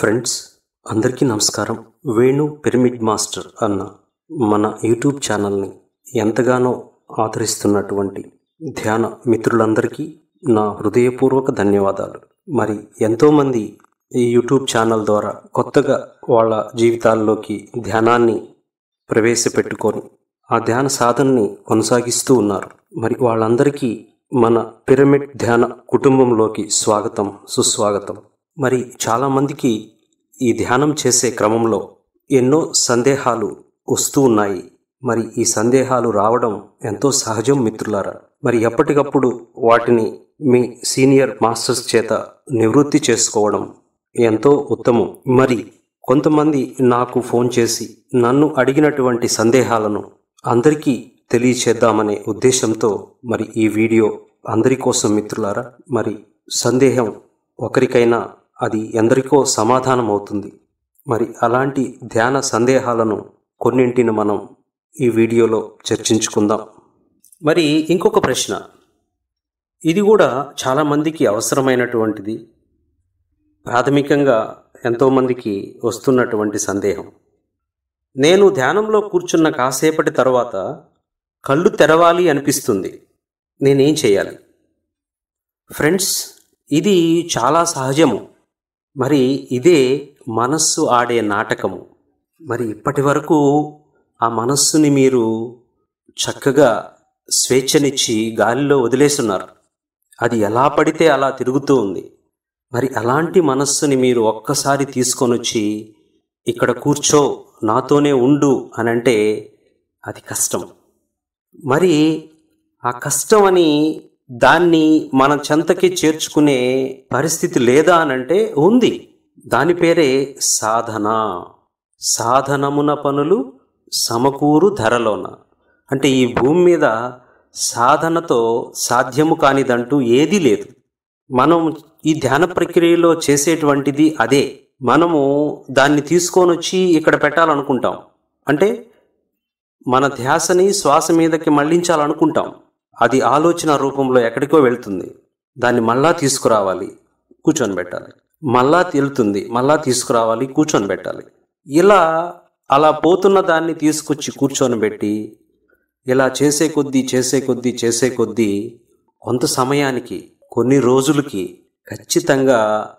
friends అందరికీ నమస్కారం Venu pyramid master అన్న మన యూట్యూబ్ ఛానల్ని ఎంతగానో ఆదరిస్తున్నటువంటి ధ్యాన మిత్రులందరికీ నా హృదయపూర్వక ధన్యవాదాలు మరి ఎంతోమంది ఈ యూట్యూబ్ ఛానల్ ద్వారా కొత్తగా వాళ్ళ జీవితాల్లోకి ధ్యానాన్ని ప్రవేశపెట్టుకొని ఆ ధ్యాన సాధనని కొనసాగిస్తూ ఉన్నారు మరి వాళ్ళందరికీ మన పిరమిడ్ ధ్యాన కుటుంబంలోకి స్వాగతం సుస్వాగతం మరి చాలామందికి ఈ ధ్యానం చేసే క్రమంలో ఎన్నో సందేహాలు వస్తూ ఉన్నాయి మరి ఈ సందేహాలు రావడం ఎంతో సహజం మిత్రులారా మరి ఎప్పటికప్పుడు వాటిని మీ సీనియర్ మాస్టర్స్ చేత నివృత్తి చేసుకోవడం ఎంతో ఉత్తమం మరి కొంతమంది నాకు ఫోన్ చేసి నన్ను అడిగినటువంటి సందేహాలను అందరికీ తెలియచేద్దామనే ఉద్దేశంతో మరి ఈ వీడియో అందరి కోసం మిత్రులారా మరి సందేహం ఒకరికైనా అది ఎందరికో సమాధానం అవుతుంది మరి అలాంటి ధ్యాన సందేహాలను కొన్నింటిని మనం ఈ వీడియోలో చర్చించుకుందాం మరి ఇంకొక ప్రశ్న ఇది కూడా చాలామందికి అవసరమైనటువంటిది ప్రాథమికంగా ఎంతోమందికి వస్తున్నటువంటి సందేహం నేను ధ్యానంలో కూర్చున్న కాసేపటి తర్వాత కళ్ళు తెరవాలి అనిపిస్తుంది నేనేం చేయాలి ఫ్రెండ్స్ ఇది చాలా సహజము మరి ఇదే మనస్సు ఆడే నాటకము మరి ఇప్పటి వరకు ఆ మనస్సుని మీరు చక్కగా స్వేచ్ఛనిచ్చి గాలిలో వదిలేస్తున్నారు అది ఎలా పడితే అలా తిరుగుతూ ఉంది మరి అలాంటి మనస్సుని మీరు ఒక్కసారి తీసుకొని వచ్చి ఇక్కడ కూర్చో నాతోనే ఉండు అని అంటే అది కష్టం మరి ఆ కష్టం అని దాన్ని మన చెంతకి చేర్చుకునే పరిస్థితి లేదా అనంటే ఉంది దాని పేరే సాధన సాధనమున పనులు సమకూరు ధరలోన అంటే ఈ భూమి మీద సాధనతో సాధ్యము కానిదంటూ ఏదీ లేదు మనం ఈ ధ్యాన ప్రక్రియలో చేసేటువంటిది అదే మనము దాన్ని తీసుకొని వచ్చి ఇక్కడ పెట్టాలనుకుంటాం అంటే మన ధ్యాసని శ్వాస మీదకి మళ్లించాలనుకుంటాం అది ఆలోచన రూపంలో ఎక్కడికో వెళ్తుంది దాన్ని మళ్ళా తీసుకురావాలి కూర్చొని పెట్టాలి మళ్ళా తెలుతుంది మళ్ళా తీసుకురావాలి కూర్చొని పెట్టాలి ఇలా అలా పోతున్న దాన్ని తీసుకొచ్చి కూర్చొని పెట్టి ఇలా చేసే కొద్దీ చేసే కొద్దీ చేసే కొద్దీ కొంత సమయానికి కొన్ని రోజులకి ఖచ్చితంగా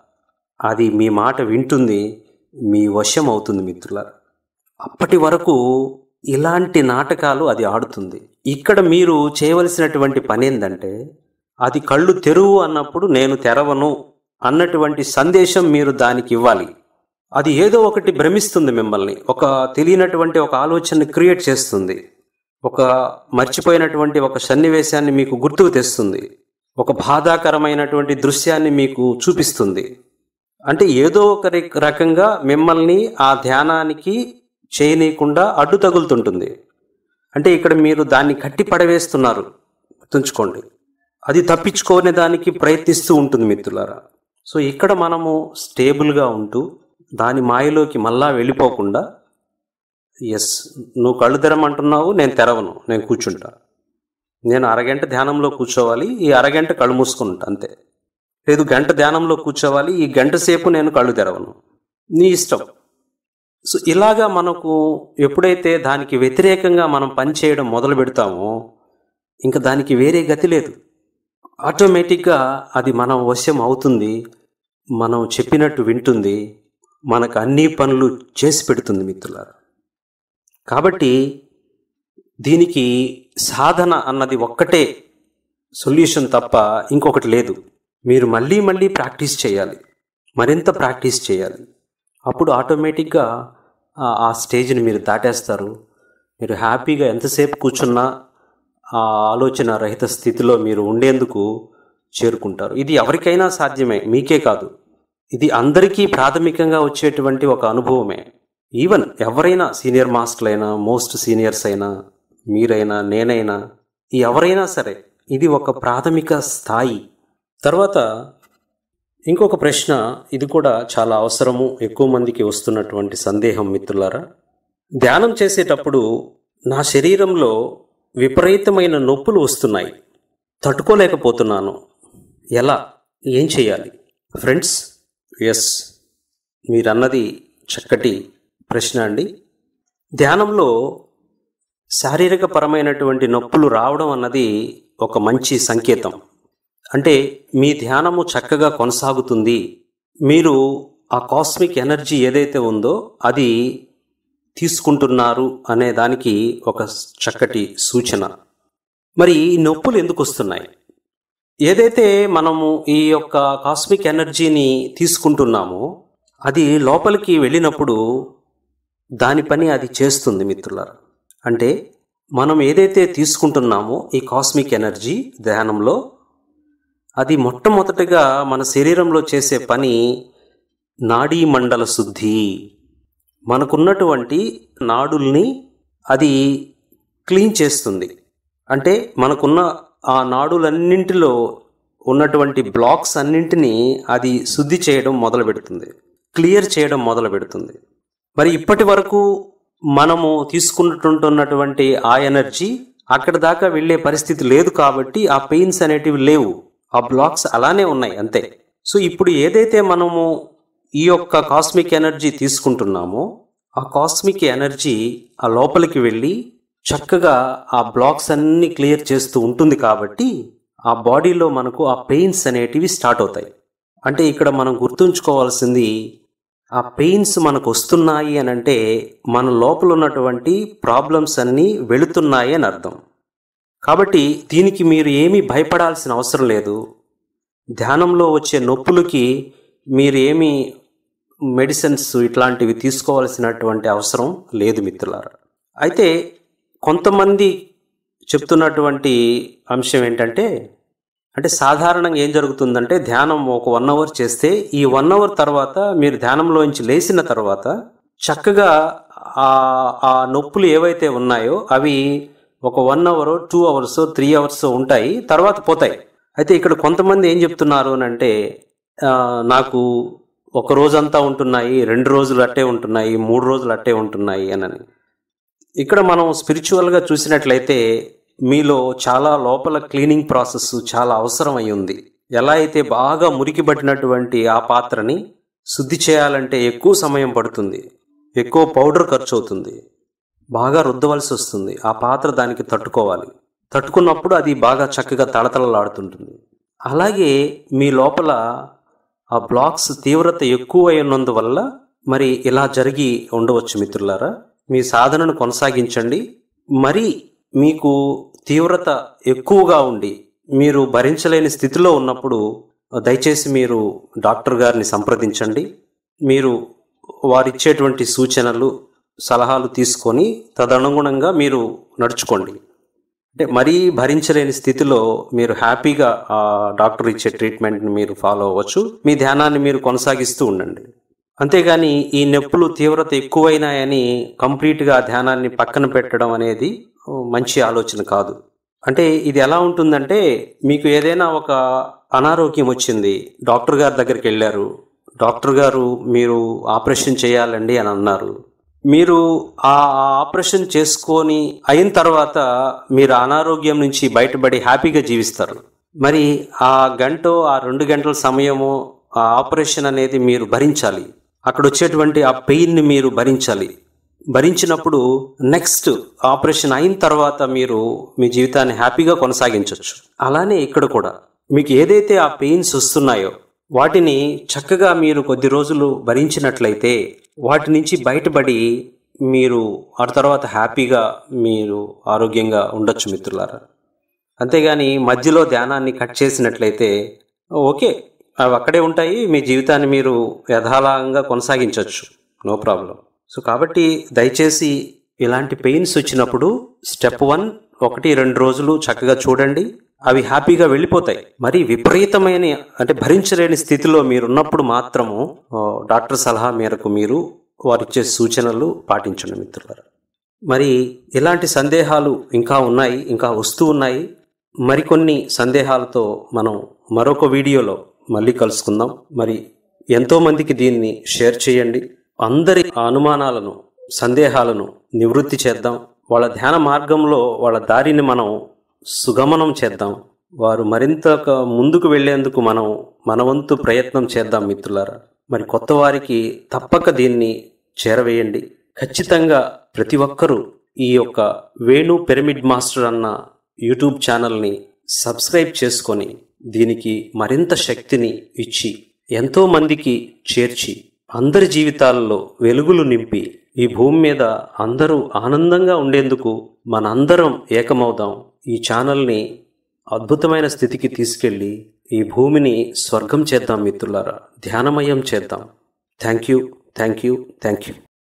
అది మీ మాట వింటుంది మీ వశం అవుతుంది మిత్రుల అప్పటి వరకు ఇలాంటి నాటకాలు అది ఆడుతుంది ఇక్కడ మీరు చేయవలసినటువంటి పని ఏంటంటే అది కళ్ళు తెరువు అన్నప్పుడు నేను తెరవను అన్నటువంటి సందేశం మీరు దానికి ఇవ్వాలి అది ఏదో ఒకటి భ్రమిస్తుంది మిమ్మల్ని ఒక తెలియనటువంటి ఒక ఆలోచనని క్రియేట్ చేస్తుంది ఒక మర్చిపోయినటువంటి ఒక సన్నివేశాన్ని మీకు గుర్తుకు తెస్తుంది ఒక బాధాకరమైనటువంటి దృశ్యాన్ని మీకు చూపిస్తుంది అంటే ఏదో ఒక రకంగా మిమ్మల్ని ఆ ధ్యానానికి చేయనీయకుండా అడ్డు తగులుతుంటుంది అంటే ఇక్కడ మీరు దాన్ని కట్టి పడవేస్తున్నారు గుర్తుంచుకోండి అది తప్పించుకోనే దానికి ప్రయత్నిస్తూ ఉంటుంది మిత్రులారా సో ఇక్కడ మనము స్టేబుల్గా ఉంటూ దాని మాయలోకి మళ్ళా వెళ్ళిపోకుండా ఎస్ నువ్వు కళ్ళు తెరమంటున్నావు నేను తెరవను నేను కూర్చుంటా నేను అరగంట ధ్యానంలో కూర్చోవాలి ఈ అరగంట కళ్ళు మూసుకుని ఉంటా అంతే లేదు గంట ధ్యానంలో కూర్చోవాలి ఈ గంట సేపు నేను కళ్ళు తెరవను నీ ఇష్టం సో ఇలాగా మనకు ఎప్పుడైతే దానికి వ్యతిరేకంగా మనం పనిచేయడం మొదలు పెడతామో ఇంకా దానికి వేరే గతి లేదు ఆటోమేటిక్గా అది మనం వశ్యం అవుతుంది మనం చెప్పినట్టు వింటుంది మనకు అన్ని పనులు చేసి పెడుతుంది మిత్రులారా కాబట్టి దీనికి సాధన అన్నది ఒక్కటే సొల్యూషన్ తప్ప ఇంకొకటి లేదు మీరు మళ్ళీ మళ్ళీ ప్రాక్టీస్ చేయాలి మరింత ప్రాక్టీస్ చేయాలి అప్పుడు ఆటోమేటిక్గా ఆ స్టేజ్ని మీరు దాటేస్తారు మీరు హ్యాపీగా ఎంతసేపు కూర్చున్నా ఆ ఆలోచన రహిత స్థితిలో మీరు ఉండేందుకు చేరుకుంటారు ఇది ఎవరికైనా సాధ్యమే మీకే కాదు ఇది అందరికీ ప్రాథమికంగా వచ్చేటువంటి ఒక అనుభవమే ఈవెన్ ఎవరైనా సీనియర్ మాస్టర్లు అయినా మోస్ట్ సీనియర్స్ అయినా మీరైనా నేనైనా ఎవరైనా సరే ఇది ఒక ప్రాథమిక స్థాయి తర్వాత ఇంకొక ప్రశ్న ఇది కూడా చాలా అవసరము ఎక్కువ మందికి వస్తున్నటువంటి సందేహం మిత్రులారా ధ్యానం చేసేటప్పుడు నా శరీరంలో విపరీతమైన నొప్పులు వస్తున్నాయి తట్టుకోలేకపోతున్నాను ఎలా ఏం చేయాలి ఫ్రెండ్స్ ఎస్ మీరన్నది చక్కటి ప్రశ్న అండి ధ్యానంలో శారీరక పరమైనటువంటి నొప్పులు రావడం అన్నది ఒక మంచి సంకేతం అంటే మీ ధ్యానము చక్కగా కొనసాగుతుంది మీరు ఆ కాస్మిక్ ఎనర్జీ ఏదైతే ఉందో అది తీసుకుంటున్నారు అనే దానికి ఒక చక్కటి సూచన మరి ఈ నొప్పులు ఎందుకు వస్తున్నాయి ఏదైతే మనము ఈ యొక్క కాస్మిక్ ఎనర్జీని తీసుకుంటున్నామో అది లోపలికి వెళ్ళినప్పుడు దాని పని అది చేస్తుంది మిత్రులారా అంటే మనం ఏదైతే తీసుకుంటున్నామో ఈ కాస్మిక్ ఎనర్జీ ధ్యానంలో అది మొట్టమొదటిగా మన శరీరంలో చేసే పని నాడీ మండల శుద్ధి మనకున్నటువంటి నాడుల్ని అది క్లీన్ చేస్తుంది అంటే మనకున్న ఆ నాడులన్నింటిలో ఉన్నటువంటి బ్లాక్స్ అన్నింటినీ అది శుద్ధి చేయడం మొదలు పెడుతుంది క్లియర్ చేయడం మొదలు పెడుతుంది మరి ఇప్పటి వరకు మనము తీసుకుంటుంటున్నటువంటి ఆ ఎనర్జీ అక్కడ దాకా వెళ్ళే పరిస్థితి లేదు కాబట్టి ఆ పెయిన్స్ అనేటివి లేవు ఆ బ్లాక్స్ అలానే ఉన్నాయి అంతే సో ఇప్పుడు ఏదైతే మనము ఈ యొక్క కాస్మిక్ ఎనర్జీ తీసుకుంటున్నామో ఆ కాస్మిక్ ఎనర్జీ ఆ లోపలికి వెళ్ళి చక్కగా ఆ బ్లాక్స్ అన్ని క్లియర్ చేస్తూ ఉంటుంది కాబట్టి ఆ బాడీలో మనకు ఆ పెయిన్స్ అనేటివి స్టార్ట్ అవుతాయి అంటే ఇక్కడ మనం గుర్తుంచుకోవాల్సింది ఆ పెయిన్స్ మనకు వస్తున్నాయి అని అంటే మన లోపల ఉన్నటువంటి ప్రాబ్లమ్స్ అన్నీ వెళుతున్నాయి అని అర్థం కాబట్టి దీనికి మీరు ఏమీ భయపడాల్సిన అవసరం లేదు ధ్యానంలో వచ్చే నొప్పులకి మీరు ఏమి మెడిసిన్స్ ఇట్లాంటివి తీసుకోవాల్సినటువంటి అవసరం లేదు మిత్రులారా అయితే కొంతమంది చెప్తున్నటువంటి అంశం ఏంటంటే అంటే సాధారణంగా ఏం జరుగుతుందంటే ధ్యానం ఒక వన్ అవర్ చేస్తే ఈ వన్ అవర్ తర్వాత మీరు ధ్యానంలోంచి లేచిన తర్వాత చక్కగా ఆ ఆ నొప్పులు ఏవైతే ఉన్నాయో అవి ఒక one hour two hours three hours ఉంటాయి తర్వాత పోతాయి అయితే ఇక్కడ కొంతమంది ఏం చెప్తున్నారు అని అంటే ఆ, నాకు ఒక రోజంతా ఉంటున్నాయి రెండు రోజులు అట్టే ఉంటున్నాయి మూడు రోజులు అట్టే ఉంటున్నాయి అని ఇక్కడ మనం స్పిరిచువల్గా చూసినట్లయితే మీలో చాలా లోపల క్లీనింగ్ ప్రాసెస్ చాలా అవసరం అయి ఉంది ఎలా అయితే బాగా మురికిబట్టినటువంటి ఆ పాత్రని శుద్ధి చేయాలంటే ఎక్కువ సమయం పడుతుంది ఎక్కువ పౌడర్ ఖర్చు అవుతుంది బాగా రుద్దవలసి వస్తుంది ఆ పాత్ర దానికి తట్టుకోవాలి తట్టుకున్నప్పుడు అది బాగా చక్కగా తళతళలాడుతుంటుంది అలాగే మీ లోపల ఆ బ్లాక్స్ తీవ్రత ఎక్కువ అయినందువల్ల మరి ఇలా జరిగి ఉండవచ్చు మిత్రులారా మీ సాధనను కొనసాగించండి మరి మీకు తీవ్రత ఎక్కువగా ఉండి మీరు భరించలేని స్థితిలో ఉన్నప్పుడు దయచేసి మీరు డాక్టర్ గారిని సంప్రదించండి మీరు వారిచ్చేటువంటి సూచనలు సలహాలు తీసుకొని తదనుగుణంగా మీరు నడుచుకోండి అంటే మరీ భరించలేని స్థితిలో మీరు హ్యాపీగా ఆ డాక్టర్ ఇచ్చే ట్రీట్మెంట్ని మీరు ఫాలో అవ్వచ్చు మీ ధ్యానాన్ని మీరు కొనసాగిస్తూ ఉండండి అంతేగాని ఈ నొప్పులు తీవ్రత ఎక్కువైనాయని కంప్లీట్గా ఆ ధ్యానాన్ని పక్కన పెట్టడం అనేది ఓ, మంచి ఆలోచన కాదు అంటే ఇది ఎలా ఉంటుందంటే మీకు ఏదైనా ఒక అనారోగ్యం వచ్చింది డాక్టర్ గారి దగ్గరికి వెళ్ళారు డాక్టర్ గారు మీరు ఆపరేషన్ చేయాలండి అని అన్నారు మీరు ఆ ఆపరేషన్ చేసుకొని అయిన తర్వాత మీరు అనారోగ్యం నుంచి బయటపడి హ్యాపీగా జీవిస్తారు మరి ఆ గంట ఆ రెండు గంటల సమయము ఆ ఆపరేషన్ అనేది మీరు భరించాలి అక్కడ వచ్చేటువంటి ఆ పెయిన్ని మీరు భరించాలి భరించినప్పుడు నెక్స్ట్ ఆపరేషన్ అయిన తర్వాత మీరు మీ జీవితాన్ని హ్యాపీగా కొనసాగించవచ్చు అలానే ఇక్కడ కూడా మీకు ఏదైతే ఆ పెయిన్స్ వస్తున్నాయో వాటిని చక్కగా మీరు కొద్ది రోజులు భరించినట్లయితే వాటి నుంచి బయటపడి మీరు ఆ తర్వాత హ్యాపీగా మీరు ఆరోగ్యంగా ఉండొచ్చు మిత్రులారా అంతేగాని మధ్యలో ధ్యానాన్ని కట్ చేసినట్లయితే ఓకే అవి అక్కడే ఉంటాయి మీ జీవితాన్ని మీరు యథాలాంగా కొనసాగించవచ్చు నో ప్రాబ్లం సో కాబట్టి దయచేసి ఇలాంటి పెయిన్స్ వచ్చినప్పుడు స్టెప్ వన్ ఒకటి రెండు రోజులు చక్కగా చూడండి అవి హ్యాపీగా వెళ్ళిపోతాయి మరి విపరీతమైన అంటే భరించలేని స్థితిలో మీరున్నప్పుడు మాత్రము ఆ, డాక్టర్ సలహా మేరకు మీరు వారిచ్చే సూచనలు పాటించండి మిత్రులారా మరి ఇలాంటి సందేహాలు ఇంకా ఉన్నాయి ఇంకా వస్తూ ఉన్నాయి మరికొన్ని సందేహాలతో మనం మరొక వీడియోలో మళ్ళీ కలుసుకుందాం మరి ఎంతో మందికి దీన్ని షేర్ చేయండి అందరి అనుమానాలను సందేహాలను నివృత్తి చేద్దాం వాళ్ళ ధ్యాన మార్గంలో వాళ్ళ దారిని మనం సుగమనం చేద్దాం వారు మరింత ముందుకు వెళ్లేందుకు మనం మన వంతు ప్రయత్నం చేద్దాం మిత్రులారా మరి కొత్త వారికి తప్పక దీన్ని చేరవేయండి ఖచ్చితంగా ప్రతి ఒక్కరూ ఈ యొక్క వేణు పిరమిడ్ మాస్టర్ అన్న యూట్యూబ్ ఛానల్ని సబ్స్క్రైబ్ చేసుకొని దీనికి మరింత శక్తిని ఇచ్చి ఎంతో మందికి చేర్చి అందరి జీవితాలలో వెలుగులు నింపి ఈ భూమి మీద అందరూ ఆనందంగా ఉండేందుకు మనందరం ఏకమవుదాం ఈ ఛానల్ని అద్భుతమైన స్థితికి తీసుకెళ్ళి ఈ భూమిని స్వర్గం చేద్దాం మిత్రులారా ధ్యానమయం చేద్దాం thank you thank you thank you